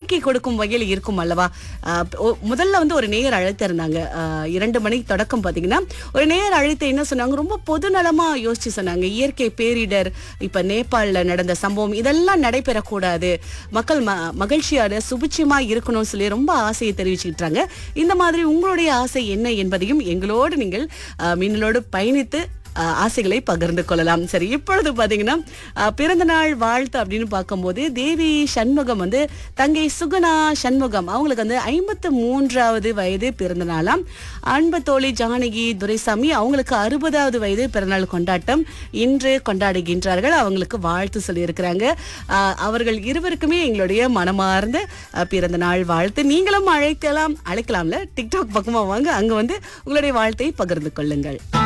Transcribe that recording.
நம்பிக்கை கொடுக்கும் வகையில் இருக்கும் அல்லவா ஆஹ் ஒ- முதல்ல வந்து ஒரு நேயர் அழைத்திருந்தாங்க ஆஹ் இரண்டு மணிக்கு தொடக்கம் பாத்தீங்கன்னா ஒரு நேயர் அழைத்து என்ன சொன்னாங்க ரொம்ப பொதுநலமா யோசிச்சு சொன்னாங்க இயற்கை பேரிடர் இப்ப நேபாள்ல நடந்த சம்பவம் இதெல்லாம் நடைபெறக்கூடாது மக்கள் ம மகிழ்ச்சியோட சுபிட்சமா இருக்கணும்னு சொல்லி ரொம்ப ஆசையை தெரிவிச்சுக்கிட்டாங்க இந்த மாதிரி உங்களுடைய ஆசை என்ன என்பதையும் எங்களோடு நீங்கள் ஆஹ் மின்னலோடு பயணித்து ஆஹ் ஆசைகளை பகிர்ந்து கொள்ளலாம் சரி இப்பொழுது பாத்தீங்கன்னா ஆஹ் பிறந்த நாள் வாழ்த்து அப்படின்னு பார்க்கும்போது தேவி சண்முகம் வந்து தங்கை சுகுணா சண்முகம் அவங்களுக்கு வந்து ஐம்பத்து மூன்றாவது வயது பிறந்த நாளாம் அன்பு தோழி ஜானகி துரைசாமி அவங்களுக்கு அறுபதாவது வயது பிறந்தநாள் கொண்டாட்டம் இன்று கொண்டாடுகின்றார்கள் அவங்களுக்கு வாழ்த்து சொல்லியிருக்கிறாங்க ஆஹ் அவர்கள் இருவருக்குமே எங்களுடைய மனமார்ந்த ஆஹ் பிறந்த நாள் வாழ்த்து நீங்களும் அழைக்கலாம் அழைக்கலாம்ல டிக்டாக் பக்கமா வாங்க அங்க வந்து உங்களுடைய வாழ்த்தை பகிர்ந்து கொள்ளுங்கள்